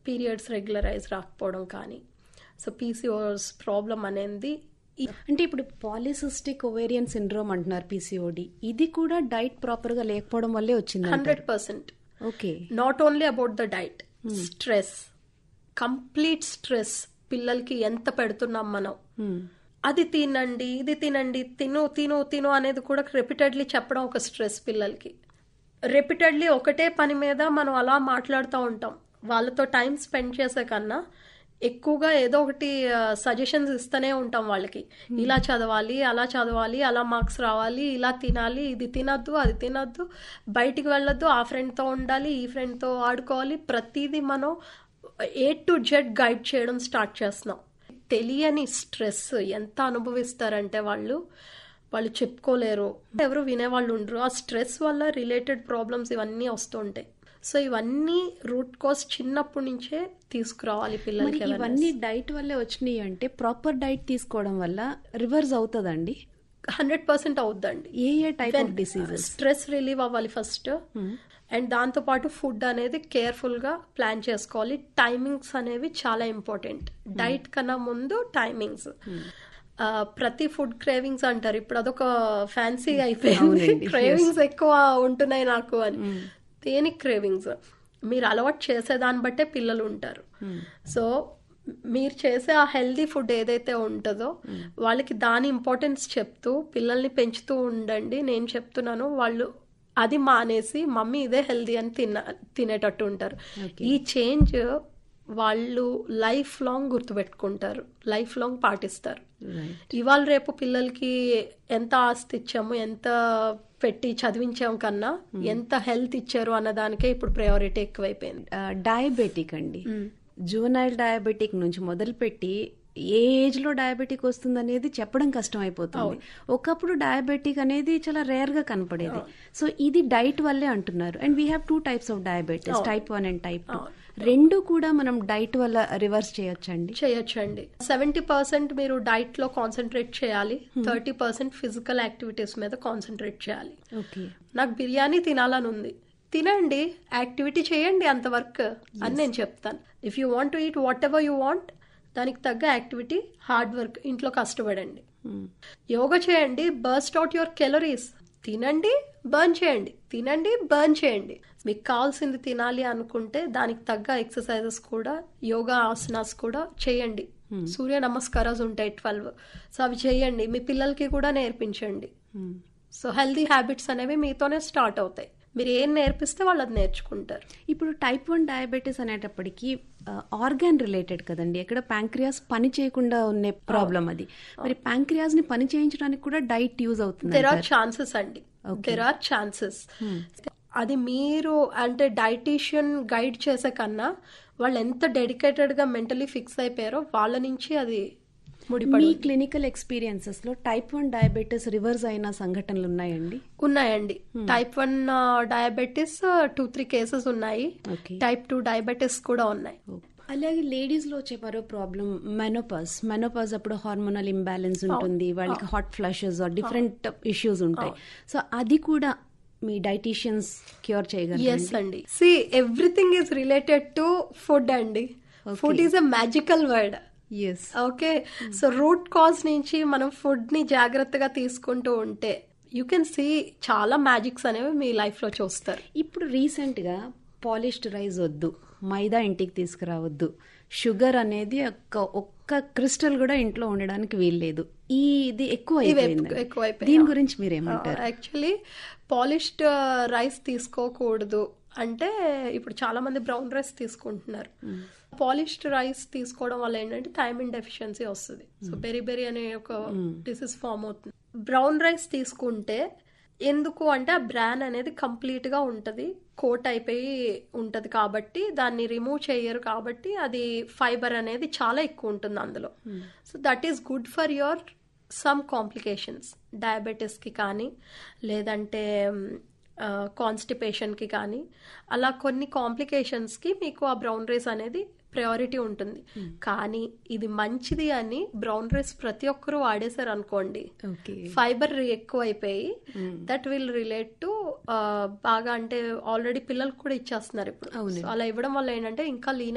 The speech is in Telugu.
పీరియడ్స్ రెగ్యులరైజ్ రాకపోవడం కానీ సో పీసీఓస్ ప్రాబ్లం అనేది అంటే ఇప్పుడు పాలిసిస్టిక్ ఒవేరియన్ సిండ్రోమ్ అంటున్నారు పీసీఓడి ఇది కూడా డైట్ ప్రాపర్ గా లేకపోవడం వల్లే వచ్చింది hundred percent okay not only about the diet stress complete stress పిల్లలకి ఎంత పెడుతున్నాం మనం అది తినండి ఇది తినండి తిను తిను తిను అనేది కూడా రిపీటెడ్లీ చెప్పడం ఒక స్ట్రెస్ పిల్లలకి రిపీటెడ్లీ ఒకటే పని మీద మనం అలా మాట్లాడుతూ ఉంటాం వాళ్ళతో టైం స్పెండ్ చేసే కన్నా ఎక్కువగా ఏదో ఒకటి సజెషన్స్ ఇస్తూనే ఉంటాం వాళ్ళకి ఇలా చదవాలి అలా చదవాలి అలా మార్క్స్ రావాలి ఇలా తినాలి ఇది తినద్దు అది తినద్దు బయటికి వెళ్ళొద్దు ఆ ఫ్రెండ్తో ఉండాలి ఈ ఫ్రెండ్తో ఆడుకోవాలి ప్రతిదీ మనం ఏ టు జెడ్ గైడ్ చేయడం స్టార్ట్ చేస్తున్నాం తెలియని స్ట్రెస్ ఎంత అనుభవిస్తారంటే వాళ్ళు వాళ్ళు చెప్పుకోలేరు ఎవరు వినేవాళ్ళు ఉండరు ఆ స్ట్రెస్ వల్ల రిలేటెడ్ ప్రాబ్లమ్స్ ఇవన్నీ వస్తుంటాయి సో ఇవన్నీ రూట్ కాజ్ చిన్నప్పటి నుంచే తీసుకురావాలి మరి పిల్లలకి ఇవన్నీ డైట్ వల్లే వచ్చినాయి అంటే ప్రాపర్ డైట్ తీసుకోవడం వల్ల రివర్స్ అవుతుందండి హండ్రెడ్ పర్సెంట్ అవుద్దండి ఏ ఏ type of diseases stress relieve అవ్వాలి ఫస్ట్ అండ్ దాంతో పాటు ఫుడ్ అనేది కేర్ఫుల్ గా ప్లాన్ చేసుకోవాలి టైమింగ్స్ అనేవి చాలా ఇంపార్టెంట్ డైట్ కన్నా ముందు టైమింగ్స్ ప్రతి ఫుడ్ క్రేవింగ్స్ అంటారు ఇప్పుడు అదొక ఫ్యాన్సీ అయిపోయింది అవునండి, క్రేవింగ్స్ ఎక్కువ ఉంటున్నాయి నాకు అని దేనికి క్రేవింగ్స్ మీరు అలవాటు చేసేదాన్ని బట్టే పిల్లలు ఉంటారు సో మీరు చేసే ఆ హెల్దీ ఫుడ్ ఏదైతే ఉంటుందో వాళ్ళకి దాని ఇంపార్టెన్స్ చెప్తూ పిల్లల్ని పెంచుతూ ఉండండి నేను చెప్తున్నాను వాళ్ళు అది మానేసి మమ్మీ ఇదే హెల్దీ అని తిన్న తినేటట్టు ఉంటారు ఈ చేంజ్ వాళ్ళు లైఫ్ లాంగ్ గుర్తుపెట్టుకుంటారు లైఫ్ లాంగ్ పాటిస్తారు ఇవాళ రేపు పిల్లలకి ఎంత ఆస్తి ఇచ్చాము ఎంత పెట్టి చదివించాం కన్నా ఎంత హెల్త్ ఇచ్చారు అన్న దానికే ఇప్పుడు ప్రయారిటీ ఎక్కువైపోయింది డయాబెటిక్ అండి జూనైల్ డయాబెటిక్ నుంచి మొదలుపెట్టి ఏ ఏజ్ లో డయాబెటిక్ వస్తుంది అనేది చెప్పడం కష్టం అయిపోతుంది ఒకప్పుడు డయాబెటిక్ అనేది చాలా రేర్ గా కనపడేది సో ఇది డైట్ వల్లే అంటున్నారు and we have two types of diabetes type one and type two రెండు కూడా మనం డైట్ వల్ల రివర్స్ చేయొచ్చండి చేయొచ్చండి సెవెంటీ పర్సెంట్ మీరు డైట్ లో కాన్సన్ట్రేట్ చేయాలి థర్టీ పర్సెంట్ ఫిజికల్ యాక్టివిటీస్ మీద కాన్సన్ట్రేట్ చేయాలి ఓకే నాకు బిర్యానీ తినాలని ఉంది తినండి యాక్టివిటీ చేయండి అంత వర్క్ అని నేను చెప్తాను if you want to eat whatever you want దానికి తగ్గ యాక్టివిటీ హార్డ్ వర్క్ ఇంట్లో కష్టపడండి యోగా చేయండి బర్స్ట్ అవుట్ యువర్ కెలరీస్ తినండి బర్న్ చేయండి తినండి బర్న్ చేయండి మీకు కావాల్సింది తినాలి అనుకుంటే దానికి తగ్గ ఎక్సర్సైజెస్ కూడా యోగా ఆసనాస్ కూడా చేయండి సూర్య నమస్కారాలు ఉంటాయి ట్వెల్వ్ సో అవి చేయండి మీ పిల్లలకి కూడా నేర్పించండి సో హెల్దీ హ్యాబిట్స్ అనేవి మీతోనే స్టార్ట్ అవుతాయి మీరు ఏం నేర్పిస్తే వాళ్ళు అది నేర్చుకుంటారు ఇప్పుడు టైప్ వన్ డయాబెటీస్ అనేటప్పటికి ఆర్గాన్ రిలేటెడ్ కదండి ఎక్కడ ప్యాంక్రియాస్ పని చేయకుండా ఉన్న ప్రాబ్లం అది మరి ప్యాంక్రియాస్ ని పని చేయించడానికి కూడా డైట్ యూజ్ అవుతుంది దెర్ ఆర్ ఛాన్సెస్ అండి దెర్ ఆర్ ఛాన్సెస్ అది మీరు అంటే డైటీషియన్ గైడ్ చేసే కన్నా వాళ్ళు ఎంత డెడికేటెడ్ గా మెంటలీ ఫిక్స్ అయిపోయారో వాళ్ళ నుంచి అది ముడిపడి మీ క్లినికల్ ఎక్స్పీరియన్సెస్ లో టైప్ వన్ డయాబెటీస్ రివర్స్ అయిన సంఘటనలు ఉన్నాయండి ఉన్నాయండి type one diabetes two three cases ఉన్నాయి ఓకే టైప్ టూ డయాబెటీస్ కూడా ఉన్నాయి అలాగే లేడీస్ లో వచ్చే మరో ప్రాబ్లం మెనోపాజ్ మెనోపాజ్ అప్పుడు హార్మోనల్ ఇంబ్యాలెన్స్ ఉంటుంది వాళ్ళకి హాట్ ఫ్లషెస్ డిఫరెంట్ ఇష్యూస్ ఉంటాయి సో అది కూడా మీ డైటీషియన్స్ క్యూర్ చేయగలరు ఎస్ అండి see everything is related to food అండి food is a magical word yes okay so root cause నుంచి మనం ఫుడ్ ని జాగ్రత్తగా తీసుకుంటూ ఉంటే యూ కెన్ సీ చాలా మ్యాజిక్స్ అనేవి మీ లైఫ్ లో చూస్తారు ఇప్పుడు రీసెంట్ గా పాలిష్డ్ రైస్ వద్దు మైదా ఇంటికి తీసుకురావద్దు షుగర్ అనేది ఒక్క ఒక్క క్రిస్టల్ కూడా ఇంట్లో ఉండడానికి వీల్లేదు ఈ ఇది ఎక్కువ అయిపోయింది ఎక్కువైపోయాయి. దీని గురించి మీరేమంటారు యాక్చువల్లీ పాలిష్డ్ రైస్ తీసుకోకూడదు అంటే ఇప్పుడు చాలా మంది బ్రౌన్ రైస్ తీసుకుంటున్నారు పాలిష్డ్ రైస్ తీసుకోవడం వల్ల ఏంటంటే థైమిన్ డెఫిషియన్సీ వస్తుంది సో బెరీ బెరీ అనే ఒక డిసీజ్ ఫామ్ అవుతుంది బ్రౌన్ రైస్ తీసుకుంటే ఎందుకు అంటే ఆ బ్రాన్ అనేది కంప్లీట్ గా ఉంటది కోట్ అయిపోయి ఉంటది కాబట్టి దాన్ని రిమూవ్ చేయరు కాబట్టి అది ఫైబర్ అనేది చాలా ఎక్కువ ఉంటుంది అందులో so that is good for your some complications డయాబెటీస్కి కానీ లేదంటే కాన్స్టిపేషన్కి కానీ అలా కొన్ని కాంప్లికేషన్స్కి మీకు ఆ బ్రౌన్ రైస్ అనేది ప్రయారిటీ ఉంటుంది కానీ ఇది మంచిది అని బ్రౌన్ రైస్ ప్రతి ఒక్కరూ వాడేశారు అనుకోండి ఓకే ఫైబర్ ఎక్కువ అయిపోయి దట్ విల్ రిలేట్ టు బాగా అంటే ఆల్రెడీ పిల్లలకు కూడా ఇచ్చేస్తున్నారు ఇప్పుడు అవును. So అలా ఇవ్వడం వల్ల ఏంటంటే ఇంకా లీన్